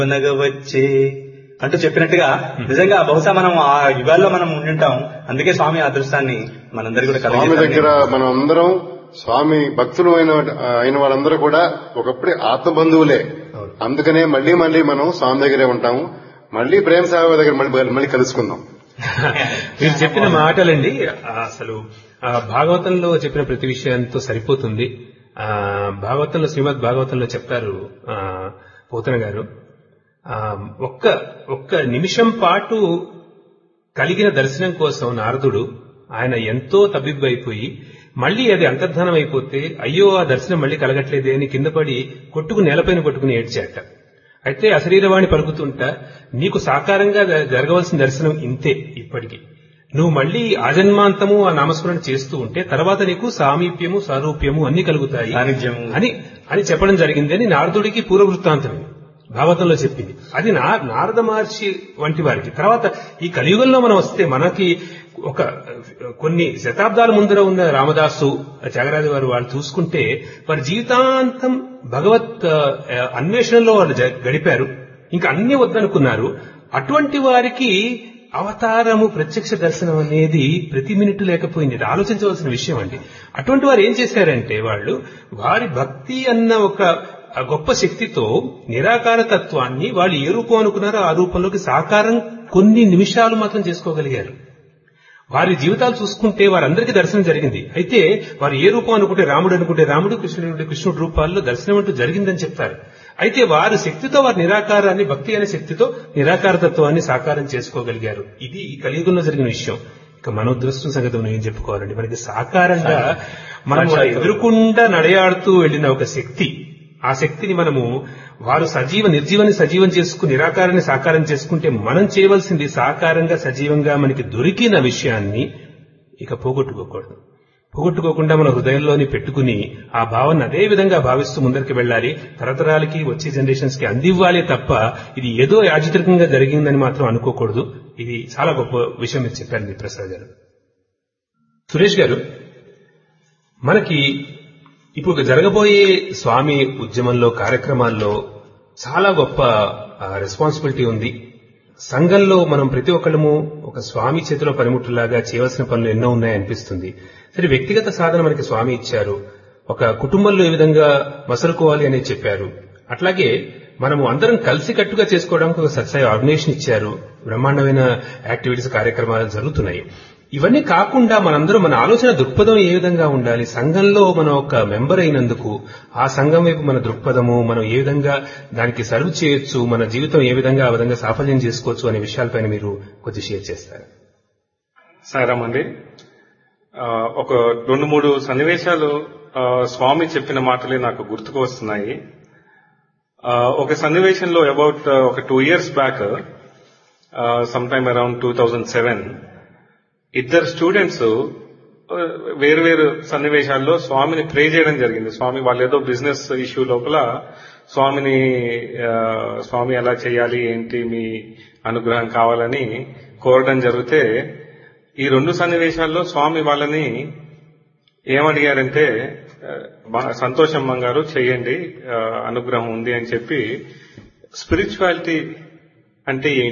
వచ్చే అంటూ చెప్పినట్టుగా నిజంగా బహుశా మనం ఆ యుగాల్లో మనం ఉండింటాం అందుకే స్వామి అదృష్టాన్ని మనందరికీ కూడా స్వామి కలగజేశారని దగ్గర మనం అందరం స్వామి భక్తులు అయిన అయిన వాళ్ళందరూ కూడా ఒకప్పుడే ఆత్మబంధువులే అందుకనే మళ్ళీ మళ్ళీ మనం స్వామి దగ్గరే ఉంటాము మళ్ళీ ప్రేమ సేవ దగ్గర మళ్ళీ మళ్ళీ కలుసుకుందాం మీరు చెప్పిన మాటలండి ఆ, అసలు ఆ, భాగవతంలో చెప్పిన ప్రతి విషయంతో సరిపోతుంది ఆ, భాగవతంలో శ్రీమద్ భాగవతంలో చెప్తారు ఆ, పోతన గారు ఆ, ఒక్క ఒక్క నిమిషం పాటు కలిగిన దర్శనం కోసం నారదుడు ఆయన ఎంతో తబ్బిబ్బైపోయి మళ్ళీ అది అంతర్ధానం అయిపోతే అయ్యో ఆ దర్శనం మళ్ళీ కలగట్లేదే అని కింద పడి కొట్టుకుని నేలపైన కొట్టుకుని ఏడ్చాట అయితే అశరీరవాణి పలుకుతుంటా నీకు సాకారంగా జ- జరగవలసిన దర్శనం ఇంతే ఇప్పటికి నువ్వు మళ్ళీ ఆజన్మాంతము ఆ నామస్మరణ చేస్తూ ఉంటే తర్వాత నీకు సామీప్యము సారూప్యము అన్ని కలుగుతాయి సాన్నిధ్యము. అని అని చెప్పడం జరిగింది అని నారదుడికి పూర్వవృత్తాంతం ఇది. భాగవతంలో చెప్పింది అది నా నారద మహర్షి వంటి వారికి తర్వాత ఈ కలియుగంలో మనం వస్తే మనకి ఒక కొన్ని శతాబ్దాల ముందర ఉన్న రామదాసు త్యాగరాజు వారు వాళ్ళు చూసుకుంటే వారి జీవితాంతం భగవత్ ఆ, అన్వేషణలో వాళ్ళు జ- గడిపారు ఇంకా అన్ని వద్దనుకున్నారు అటువంటి వారికి అవతారము ప్రత్యక్ష దర్శనం అనేది ప్రతి మినిట్ లేకపోయింది ఇది ఆలోచించవలసిన విషయం అండి అటువంటి వారు ఏం చేశారంటే వాళ్ళు వారి భక్తి అన్న ఒక ఆ గొప్ప శక్తితో నిరాకార తత్వాన్ని వాళ్ళు ఏ రూపం అనుకున్నారో ఆ రూపంలోకి సాకారం కొన్ని నిమిషాలు మాత్రం చేసుకోగలిగారు వారి జీవితాలు చూసుకుంటే వారందరికీ దర్శనం జరిగింది అయితే వారు ఏ రూపం అనుకుంటే రాముడు అనుకుంటే రాముడు కృష్ణుడు అనుకుంటే కృష్ణుడు రూపాల్లో దర్శనం అంటూ జరిగిందని చెప్తారు అయితే వారి శక్తితో వారి నిరాకారాన్ని భక్తి అనే శక్తితో నిరాకార తత్వాన్ని సాకారం చేసుకోగలిగారు ఇది ఈ కలియుగంలో జరిగిన విషయం ఇక మన దృష్టం సంగతి మనం ఏం చెప్పుకోవాలండి మనకి సాకారంగా మనం సాక్షాత్తు. ఎదురుకుండా నడయాడుతూ వెళ్ళిన ఒక శక్తి ఆ శక్తిని మనము వారు సజీవ నిర్జీవాన్ని సజీవం చేసుకుని నిరాకారాన్ని సాకారం చేసుకుంటే మనం చేయవలసింది సాకారంగా సజీవంగా మనకి దొరికిన విషయాన్ని ఇక పోగొట్టుకోకూడదు పోగొట్టుకోకుండా మన హృదయంలోని పెట్టుకుని ఆ భావన అదే విధంగా భావిస్తూ ముందరికి వెళ్ళాలి తరతరాలకి వచ్చే జనరేషన్స్ కి అందివ్వాలి తప్ప ఇది ఏదో యాజిత్రికంగా జరిగిందని మాత్రం అనుకోకూడదు ఇది చాలా గొప్ప విషయం మీరు చెప్పారు మీ ప్రసాద్ గారు సురేష్ గారు మనకి ఇప్పుడు జరగబోయే స్వామి ఉద్యమంలో కార్యక్రమాల్లో చాలా గొప్ప రెస్పాన్సిబిలిటీ ఉంది సంఘంలో మనం ప్రతి ఒక్కళ్ళము ఒక స్వామి చేతిలో పనిముట్టులాగా చేయవలసిన పనులు ఎన్నో ఉన్నాయనిపిస్తుంది సరే వ్యక్తిగత సాధన మనకి స్వామి ఇచ్చారు ఒక కుటుంబంలో ఏ విధంగా మసలుకోవాలి అనేది చెప్పారు అట్లాగే మనము అందరం కలిసి కట్టుగా చేసుకోవడానికి ఒక సత్సాయి ఆర్గనైజేషన్ ఇచ్చారు బ్రహ్మాండమైన యాక్టివిటీస్ కార్యక్రమాలు జరుగుతున్నాయి ఇవన్నీ కాకుండా మనందరం మన ఆలోచన దృక్పథం ఏ విధంగా ఉండాలి సంఘంలో మనం ఒక మెంబర్ అయినందుకు ఆ సంఘం వైపు మన దృక్పథము మనం ఏ విధంగా దానికి సర్వ్ చేయొచ్చు మన జీవితం ఏ విధంగా ఆ విధంగా సాఫల్యం చేసుకోవచ్చు అనే విషయాలపైన మీరు కొద్ది షేర్ చేస్తారు సాయిరామ్ అండి ఆ, ఒక రెండు మూడు సన్నివేశాలు ఆ, స్వామి చెప్పిన మాటలే నాకు గుర్తుకు వస్తున్నాయి ఆ, ఒక సన్నివేశంలో అబౌట్ ఒక two years back some time around two thousand seven ఇద్దరు స్టూడెంట్స్ వేరు వేరు సన్నివేశాల్లో స్వామిని ప్రే చేయడం జరిగింది స్వామి వాళ్ళు ఏదో బిజినెస్ ఇష్యూ లోపల స్వామిని ఆ, స్వామి ఎలా చేయాలి ఏంటి మీ అనుగ్రహం కావాలని కోరడం జరిగితే ఈ రెండు సన్నివేశాల్లో స్వామి వాళ్ళని ఏమడిగారంటే ఆ, బా- సంతోషం గారు చేయండి ఆ, అనుగ్రహం ఉంది అని చెప్పి స్పిరిచువాలిటీ అంటే ఏంటి